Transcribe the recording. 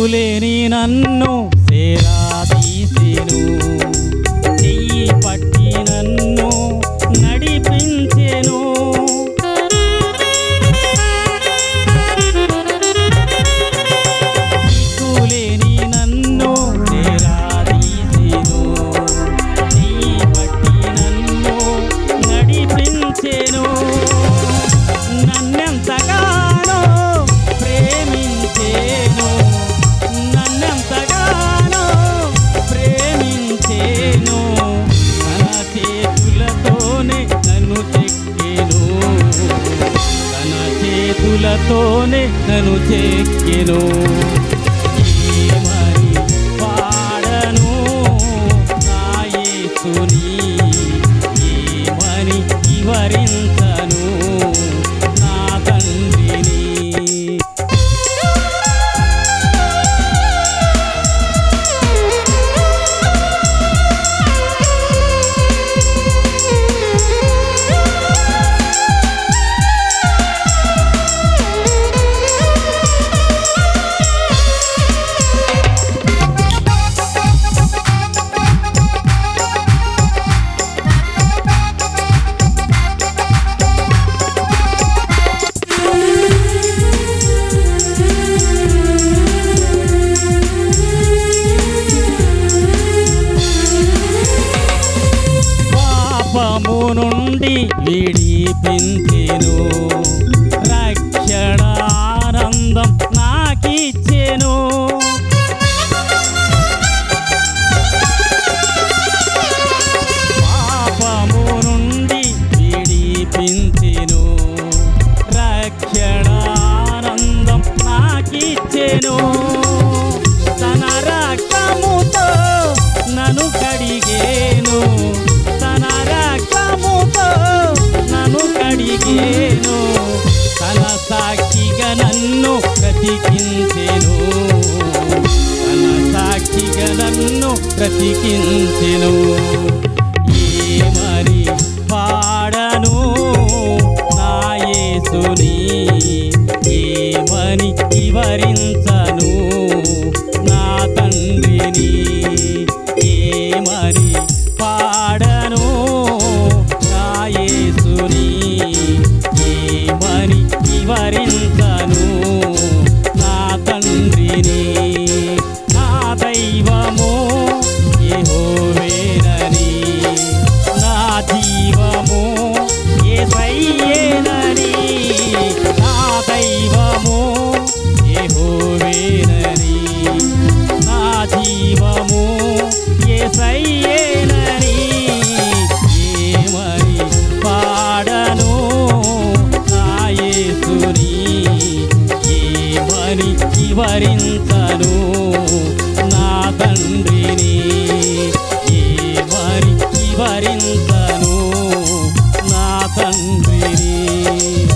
దిక్కులేని నన్ను సేరాదీసెను చెయ్యి పట్టి నన్ను నడిపించెను దిక్కులేని నన్ను సేరాదీసెను చెయ్యి పట్టి నన్ను నడిపించెను నన్నెంతగానో ప్రేమించేను నన్నెంతగానో ప్రేమించేను తన చేతులతోనే నన్ను చెక్కెను తన చేతులతోనే నన్ను చెక్కెను ఏమని పాడను నా యేసుని ఏమని వివరించను నా తండ్రిని పాపము నుండి విడిపించెను రక్షణ ఆనందం నాకిచ్చెను పాపము నుండి విడిపించెను రక్షణ ఆనందం నాకిచ్చెను తన రక్తముతో నన్ను కడిగేను తన రక్తముతో నన్ను కడిగేను తన సాక్షిగా నన్ను బ్రతికించెను తన సాక్షిగా నన్ను బ్రతికించెను ఏమని పాడను నా యేసుని ఏమని వివరించను నా తండ్రిని ఏమని పాడను నా యేసుని ఏమని వివరించను నా తండ్రిని నా దైవము యెహోవేనని నా జీవము యేసయ్యేనని నా దైవము యెహోవేనని నా జీవము యేసయ్యేనని ఏమని పాడను నా యేసుని ఏమని వివరించను నా తండ్రిని ఏమని వివరించను నా తండ్రిని